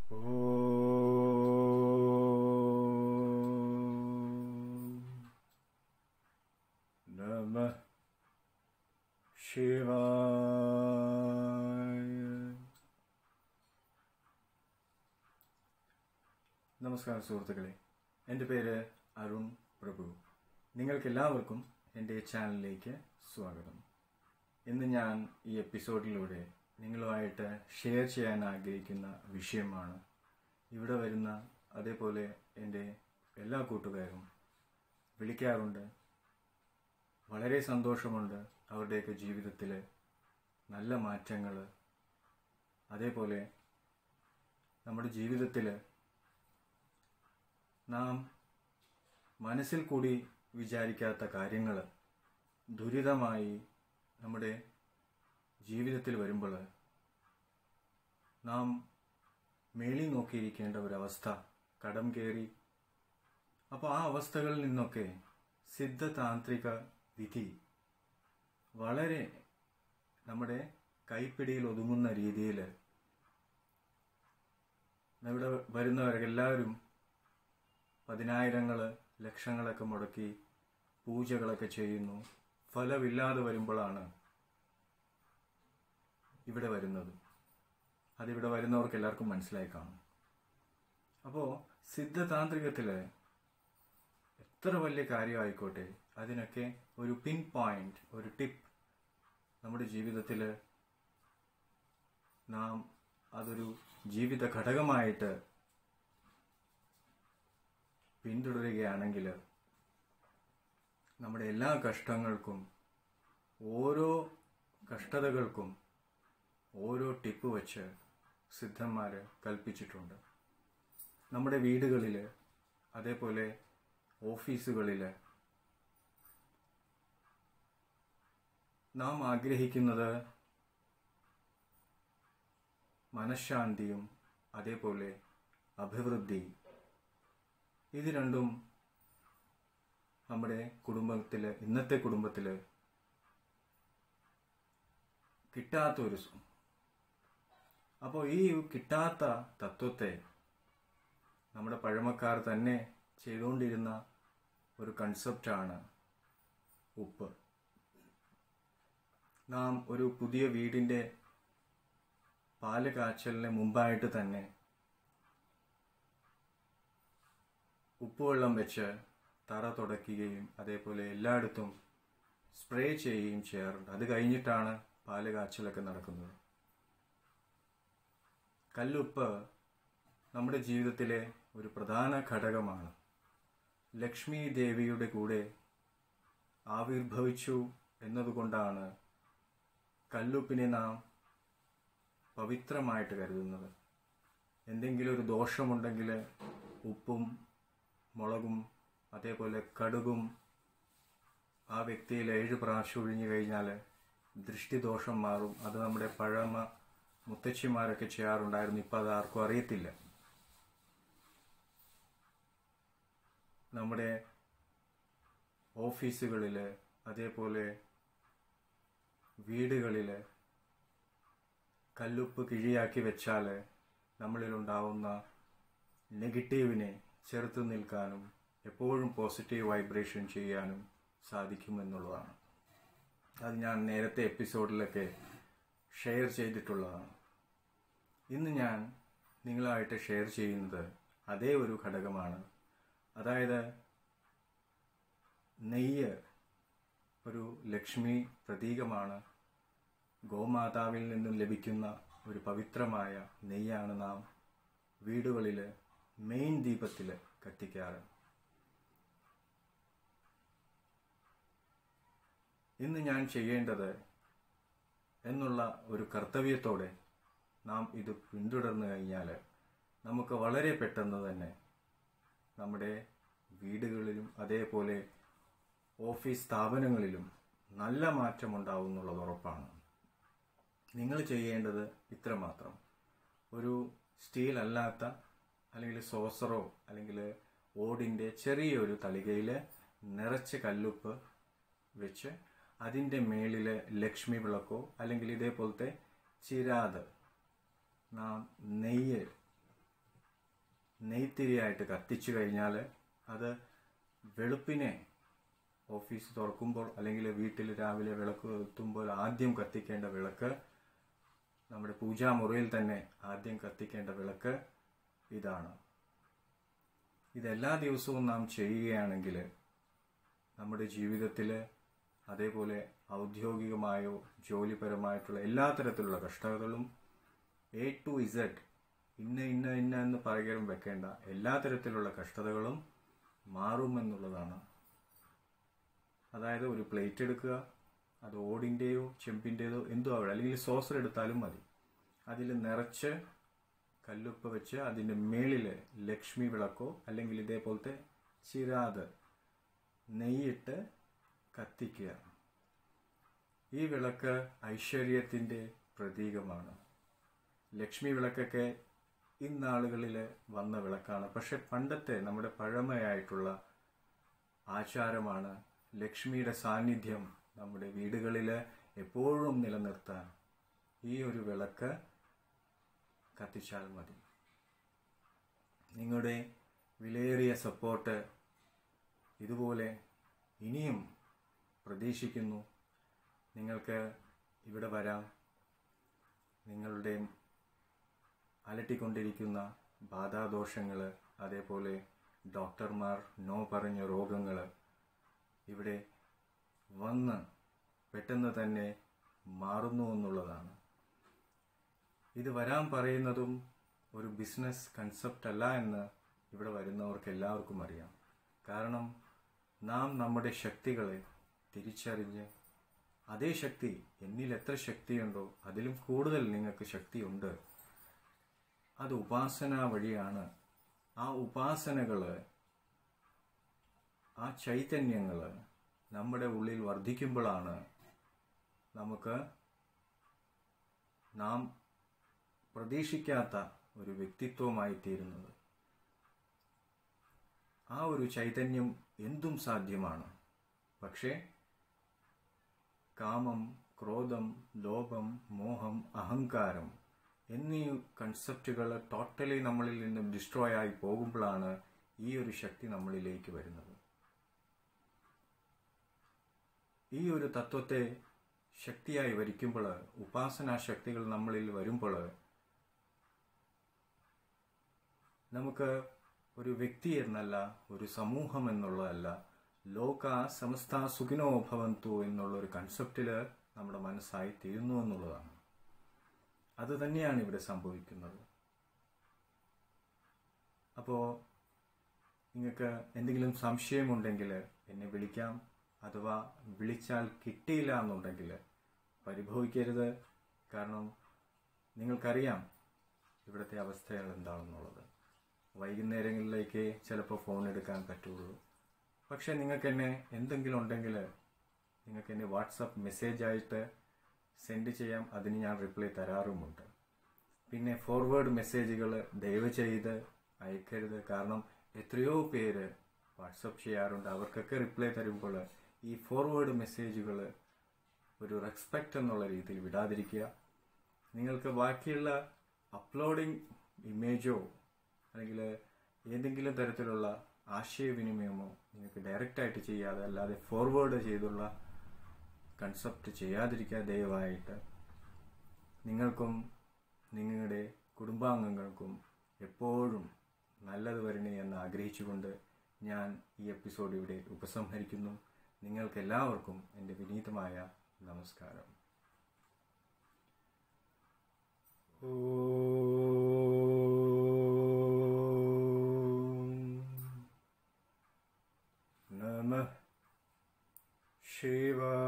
ॐ नमः शिवाय നമസ്കാരം സുഹൃത്തുക്കളെ എൻ്റെ പേര് അരുൺ പ്രഭു നിങ്ങൾക്കെല്ലാവർക്കും എൻ്റെ ചാനലിലേക്ക് സ്വാഗതം ഇന്ന് ഞാൻ ഈ എപ്പിസോഡിലൂടെ നിങ്ങളുമായിട്ട് ഷെയർ ചെയ്യാൻ ആഗ്രഹിക്കുന്ന വിഷയമാണ് ഇവിടെ വരുന്ന അതേപോലെ എൻ്റെ എല്ലാ കൂട്ടുകാരും വിളിക്കാറുണ്ട് വളരെ സന്തോഷമുണ്ട് അവരുടെയൊക്കെ ജീവിതത്തിൽ നല്ല മാറ്റങ്ങൾ അതേപോലെ നമ്മുടെ ജീവിതത്തിൽ നാം മനസ്സിൽ കൂടി വിചാരിക്കാത്ത കാര്യങ്ങൾ ദുരിതമായി നമ്മുടെ ജീവിതത്തിൽ വരുമ്പോൾ നാം മേളി നോക്കിയിരിക്കേണ്ട ഒരവസ്ഥ കടം കയറി അപ്പോൾ ആ അവസ്ഥകളിൽ നിന്നൊക്കെ സിദ്ധതാന്ത്രിക വിധി വളരെ നമ്മുടെ കൈപ്പിടിയിൽ ഒതുങ്ങുന്ന രീതിയിൽ ഇവിടെ വരുന്നവരെല്ലാവരും പതിനായിരങ്ങൾ ലക്ഷങ്ങളൊക്കെ മുടക്കി പൂജകളൊക്കെ ചെയ്യുന്നു ഫലമില്ലാതെ വരുമ്പോഴാണ് ഇവിടെ വരുന്നത് അതിവിടെ വരുന്നവർക്ക് എല്ലാവർക്കും മനസ്സിലായി കാണും അപ്പോൾ സിദ്ധതാന്ത്രികത്തിൽ എത്ര വലിയ കാര്യമായിക്കോട്ടെ അതിനൊക്കെ ഒരു പിൻ പോയിന്റ് ഒരു ടിപ്പ് നമ്മുടെ ജീവിതത്തിൽ നാം അതൊരു ജീവിത ഘടകമായിട്ട് പിന്തുടരുകയാണെങ്കിൽ നമ്മുടെ എല്ലാ കഷ്ടങ്ങൾക്കും ഓരോ കഷ്ടതകൾക്കും ഓരോ ടിപ്പ് വെച്ച് സിദ്ധന്മാർ കൽപ്പിച്ചിട്ടുണ്ട് നമ്മുടെ വീടുകളിൽ അതേപോലെ ഓഫീസുകളിൽ നാം ആഗ്രഹിക്കുന്നത് മനഃശാന്തിയും അതേപോലെ അഭിവൃദ്ധി ഇത് രണ്ടും നമ്മുടെ കുടുംബത്തിൽ ഇന്നത്തെ കുടുംബത്തിൽ കിട്ടാത്ത ഒരു സു- അപ്പോൾ ഈ കിട്ടാത്ത തത്വത്തെ നമ്മുടെ പഴമക്കാർ തന്നെ ചെയ്തുകൊണ്ടിരുന്ന ഒരു കൺസെപ്റ്റാണ് ഉപ്പ് നാം ഒരു പുതിയ വീടിൻ്റെ പാല് കാച്ചലിന് മുമ്പായിട്ട് തന്നെ ഉപ്പുവെള്ളം വെച്ച് തറ തുടയ്ക്കുകയും അതേപോലെ എല്ലായിടത്തും സ്പ്രേ ചെയ്യുകയും ചെയ്യാറുണ്ട് അത് കഴിഞ്ഞിട്ടാണ് പാല് കാച്ചലൊക്കെ നടക്കുന്നത് കല്ലുപ്പ് നമ്മുടെ ജീവിതത്തിലെ ഒരു പ്രധാന ഘടകമാണ് ലക്ഷ്മി ദേവിയുടെ കൂടെ ആവിർഭവിച്ചു എന്നതുകൊണ്ടാണ് കല്ലുപ്പിനെ നാം പവിത്രമായിട്ട് കരുതുന്നത് എന്തെങ്കിലും ഒരു ദോഷമുണ്ടെങ്കിൽ ഉപ്പും മുളകും അതേപോലെ കടുകും ആ വ്യക്തിയിൽ ഏഴ് പ്രാവശ്യം ഒഴിഞ്ഞു കഴിഞ്ഞാൽ ദൃഷ്ടിദോഷം മാറും അത് നമ്മുടെ പഴമ മുത്തച്ഛിമാരൊക്കെ ചെയ്യാറുണ്ടായിരുന്നു ഇപ്പം അത് ആർക്കും അറിയത്തില്ല നമ്മുടെ ഓഫീസുകളിൽ അതേപോലെ വീടുകളിൽ കല്ലുപ്പ് കിഴിയാക്കി വെച്ചാൽ നമ്മളിലുണ്ടാവുന്ന നെഗറ്റീവിനെ ചെറുത്തു നിൽക്കാനും എപ്പോഴും പോസിറ്റീവ് വൈബ്രേഷൻ ചെയ്യാനും സാധിക്കുമെന്നുള്ളതാണ് അത് ഞാൻ നേരത്തെ എപ്പിസോഡിലൊക്കെ ഷെയർ ചെയ്തിട്ടുള്ളതാണ് ഇന്ന് ഞാൻ നിങ്ങളായിട്ട് ഷെയർ ചെയ്യുന്നത് അതേ ഒരു ഘടകമാണ് അതായത് നെയ്യ് ഒരു ലക്ഷ്മി പ്രതീകമാണ് ഗോമാതാവിൽ നിന്നും ലഭിക്കുന്ന ഒരു പവിത്രമായ നെയ്യാണ് നാം വീടുകളിൽ മെയിൻ ദീപത്തിൽ കത്തിക്കാറ് ഇന്ന് ഞാൻ ചെയ്യേണ്ടത് എന്നുള്ള ഒരു കർത്തവ്യത്തോടെ നാം ഇത് പിന്തുടർന്നു കഴിഞ്ഞാൽ നമുക്ക് വളരെ പെട്ടെന്ന് തന്നെ നമ്മുടെ വീടുകളിലും അതേപോലെ ഓഫീസ് സ്ഥാപനങ്ങളിലും നല്ല മാറ്റമുണ്ടാവും എന്നുള്ളത് ഉറപ്പാണ് നിങ്ങൾ ചെയ്യേണ്ടത് ഇത്രമാത്രം ഒരു സ്റ്റീൽ അല്ലാത്ത അല്ലെങ്കിൽ സോസറോ അല്ലെങ്കിൽ ഓടിൻ്റെ ചെറിയൊരു തളികയിൽ നിറച്ച് കല്ലുപ്പ് വെച്ച് അതിൻ്റെ മേളിൽ ലക്ഷ്മി വിളക്കോ അല്ലെങ്കിൽ ഇതേപോലത്തെ ചിരാത് നാം നെയ്യ് നെയ്ത്തിരിയായിട്ട് കത്തിച്ചു കഴിഞ്ഞാൽ അത് വെളുപ്പിനെ ഓഫീസ് തുറക്കുമ്പോൾ അല്ലെങ്കിൽ വീട്ടിൽ രാവിലെ വിളക്ക് എത്തുമ്പോൾ ആദ്യം കത്തിക്കേണ്ട വിളക്ക് നമ്മുടെ പൂജാമുറിയിൽ തന്നെ ആദ്യം കത്തിക്കേണ്ട വിളക്ക് ഇതാണ് ഇതെല്ലാ ദിവസവും നാം ചെയ്യുകയാണെങ്കിൽ നമ്മുടെ ജീവിതത്തിൽ അതേപോലെ ഔദ്യോഗികമായോ ജോലിപരമായിട്ടുള്ള എല്ലാ തരത്തിലുള്ള കഷ്ടതകളും എ ടു ഇസഡ് ഇന്ന ഇന്ന ഇന്ന എന്ന് പകരം വെക്കേണ്ട എല്ലാ തരത്തിലുള്ള കഷ്ടതകളും മാറുമെന്നുള്ളതാണ് അതായത് ഒരു പ്ലേറ്റ് എടുക്കുക അത് ഓടിൻ്റെയോ ചെമ്പിൻ്റെയോ എന്തോ ആവിടെ അല്ലെങ്കിൽ സോസർ എടുത്താലും മതി അതിൽ നിറച്ച് കല്ലുപ്പ് വെച്ച് അതിൻ്റെ മേളിൽ ലക്ഷ്മി വിളക്കോ അല്ലെങ്കിൽ ഇതേപോലത്തെ ചിരാത് നെയ്യിട്ട് കത്തിക്കുക ഈ വിളക്ക് ഐശ്വര്യത്തിൻ്റെ പ്രതീകമാണ് ലക്ഷ്മി വിളക്കൊക്കെ ഇന്നാളുകളിൽ വന്ന വിളക്കാണ് പക്ഷെ പണ്ടത്തെ നമ്മുടെ പഴമയായിട്ടുള്ള ആചാരമാണ് ലക്ഷ്മിയുടെ സാന്നിധ്യം നമ്മുടെ വീടുകളിൽ എപ്പോഴും നിലനിർത്താൻ ഈ ഒരു വിളക്ക് കത്തിച്ചാൽ മതി നിങ്ങളുടെ വിലയേറിയ സപ്പോർട്ട് ഇതുപോലെ ഇനിയും പ്രതീക്ഷിക്കുന്നു നിങ്ങൾക്ക് ഇവിടെ വരാം നിങ്ങളുടെ അലട്ടിക്കൊണ്ടിരിക്കുന്ന ബാധാദോഷങ്ങൾ അതേപോലെ ഡോക്ടർമാർ നോ പറഞ്ഞ രോഗങ്ങൾ ഇവിടെ വന്ന് പെട്ടെന്ന് തന്നെ മാറുന്നു എന്നുള്ളതാണ് ഇത് വരാൻ പറയുന്നതും ഒരു ബിസിനസ് കൺസെപ്റ്റ് അല്ല എന്ന് ഇവിടെ വരുന്നവർക്ക് എല്ലാവർക്കും അറിയാം കാരണം നാം നമ്മുടെ ശക്തികളെ തിരിച്ചറിഞ്ഞ് അതേ ശക്തി എന്നിൽ എത്ര ശക്തിയുണ്ടോ അതിലും കൂടുതൽ നിങ്ങൾക്ക് ശക്തിയുണ്ട് അത് ഉപാസന വഴിയാണ് ആ ഉപാസനകൾ ആ ചൈതന്യങ്ങൾ നമ്മുടെ ഉള്ളിൽ വർദ്ധിക്കുമ്പോഴാണ് നമുക്ക് നാം പ്രതീക്ഷിക്കാത്ത ഒരു വ്യക്തിത്വമായി തീരുന്നത് ആ ഒരു ചൈതന്യം എന്തും സാധ്യമാണ് പക്ഷേ കാമം ക്രോധം ലോഭം മോഹം അഹങ്കാരം എന്നീ കൺസെപ്റ്റുകൾ ടോട്ടലി നമ്മളിൽ നിന്നും ഡിസ്ട്രോയ് ആയി പോകുമ്പോഴാണ് ഈ ഒരു ശക്തി നമ്മളിലേക്ക് വരുന്നത് ഈ ഒരു തത്വത്തെ ശക്തിയായി വരിക്കുമ്പോൾ ഉപാസനാ ശക്തികൾ നമ്മളിൽ വരുമ്പോൾ നമുക്ക് ഒരു വ്യക്തി എന്നല്ല ഒരു സമൂഹം എന്നുള്ളതല്ല ലോക സമസ്ത സുഖിനോ ഭവന്തു എന്നുള്ള ഒരു കൺസെപ്റ്റിൽ നമ്മുടെ മനസ്സായി തീരുന്നു എന്നുള്ളതാണ് അത് തന്നെയാണ് ഇവിടെ സംഭവിക്കുന്നത് അപ്പോൾ നിങ്ങൾക്ക് എന്തെങ്കിലും സംശയമുണ്ടെങ്കിൽ എന്നെ വിളിക്കാം അഥവാ വിളിച്ചാൽ കിട്ടിയില്ല എന്നുണ്ടെങ്കിൽ പരിഭവിക്കരുത് കാരണം നിങ്ങൾക്കറിയാം ഇവിടുത്തെ അവസ്ഥകൾ എന്താണെന്നുള്ളത് വൈകുന്നേരങ്ങളിലേക്ക് ചിലപ്പോൾ ഫോൺ എടുക്കാൻ പറ്റുള്ളൂ പക്ഷെ നിങ്ങൾക്ക് എന്നെ എന്തെങ്കിലും ഉണ്ടെങ്കിൽ നിങ്ങൾക്ക് എന്നെ വാട്സപ്പ് മെസ്സേജ് ആയിട്ട് സെൻഡ് ചെയ്യാം അതിന് ഞാൻ റിപ്ലൈ തരാറുമുണ്ട് പിന്നെ ഫോർവേഡ് മെസ്സേജുകൾ ദയവ് ചെയ്ത് അയക്കരുത് കാരണം എത്രയോ പേര് വാട്സപ്പ് ചെയ്യാറുണ്ട് അവർക്കൊക്കെ റിപ്ലൈ തരുമ്പോൾ ഈ ഫോർവേഡ് മെസ്സേജുകൾ ഒരു റെസ്പെക്റ്റ് എന്നുള്ള രീതിയിൽ വിടാതിരിക്കുക നിങ്ങൾക്ക് ബാക്കിയുള്ള അപ്ലോഡിംഗ് ഇമേജോ അല്ലെങ്കിൽ ഏതെങ്കിലും തരത്തിലുള്ള ആശയവിനിമയമോ നിങ്ങൾക്ക് ഡയറക്റ്റായിട്ട് ചെയ്യാതെ അല്ലാതെ ഫോർവേഡ് ചെയ്തുള്ള കൺസെപ്റ്റ് ചെയ്യാതിരിക്കുക ദയവായിട്ട് നിങ്ങൾക്കും നിങ്ങളുടെ കുടുംബാംഗങ്ങൾക്കും എപ്പോഴും നല്ലത് വരണേ എന്ന് ആഗ്രഹിച്ചുകൊണ്ട് ഞാൻ ഈ എപ്പിസോഡ് ഇവിടെ ഉപസംഹരിക്കുന്നു നിങ്ങൾക്ക് എല്ലാവർക്കും എൻ്റെ വിനീതമായ നമസ്കാരം നമ ശിവായ